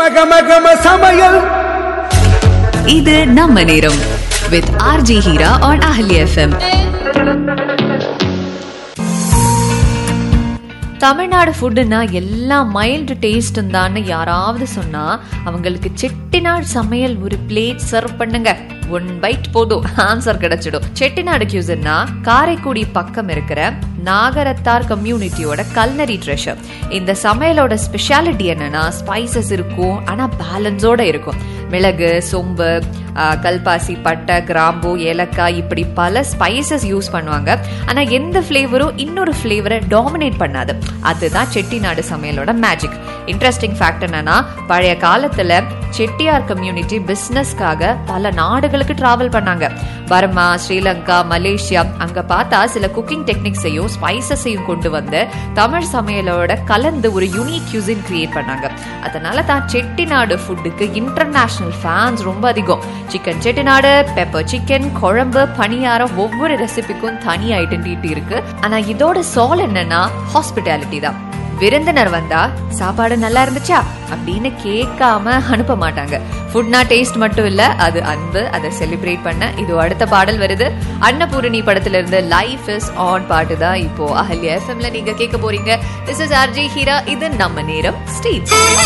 கம கம கம சமையல் இது நம்ம நேரம் with RJ Heera on Ahali FM Tamil Nadu ஃபுட்டுன்னா எல்லாம் மைல்டு டேஸ்ட் தான்னு யாராவது சொன்னா அவங்களுக்கு செட்டிநாடு சமையல் ஒரு பிளேட் சர்வ் பண்ணுங்க ஒன் பைட் போதும் ஆன்சர் கிடைச்சிடும் செட்டிநாடு கியூசன்னா காரைக்குடி பக்கம் இருக்கிற நாகரத்தார் கம்யூனிட்டியோட கல்னரி ட்ரெஷர் இந்த சமையலோட ஸ்பெஷாலிட்டி என்னன்னா ஸ்பைசஸ் இருக்கும் ஆனா பேலன்ஸோட இருக்கும் மிளகு சோம்பு ஆ, கல்பாசி பட்டை கிராம்பு ஏலக்காய் இப்படி பல ஸ்பைசஸ் யூஸ் பண்ணுவாங்க ஆனா எந்த ஃப்ளேவரும் இன்னொரு ஃப்ளேவரை டாமினேட் பண்ணாது அதுதான் செட்டிநாடு சமையலோட மேஜிக் இன்ட்ரெஸ்டிங் ஃபேக்ட் என்னன்னா பழைய காலத்துல செட்டியார் கம்யூனிட்டி பிசினஸ்க்காக பல நாடுகளுக்கு டிராவல் பண்ணாங்க பர்மா ஸ்ரீலங்கா மலேசியா அங்க பார்த்தா சில குக்கிங் டெக்னிக்ஸையும் ஸ்பைசஸையும் கொண்டு வந்து தமிழ் சமையலோட கலந்து ஒரு யூனிக் கியூசின் கிரியேட் பண்ணாங்க அதனால தான் செட்டிநாடு ஃபுட்டுக்கு இன்டர்நேஷனல் ஃபேன்ஸ் ரொம்ப அதிகம் சிக்கன் செட்டிநாடு பெப்பர் சிக்கன் குழம்பு பணியாரம் ஒவ்வொரு ரெசிபிக்கும் தனி ஐடென்டிட்டி இருக்கு ஆனா இதோட சால் என்னன்னா ஹாஸ்பிட்டாலிட்டி தான் விருந்தினர் வந்தா சாப்பாடு நல்லா இருந்துச்சா அப்படின்னு கேட்காம அனுப்ப மாட்டாங்க ஃபுட்னா டேஸ்ட் மட்டும் இல்ல அது அன்பு அதை செலிப்ரேட் பண்ண இது அடுத்த பாடல் வருது அன்னபூரணி படத்துல இருந்து லைஃப் இஸ் ஆன் பாட்டு தான் இப்போ அஹல்யா எஃப்எம்ல நீங்க கேட்க போறீங்க திஸ் இஸ் ஆர்ஜி ஹீரா இது நம்ம நேரம் ஸ்டேஜ்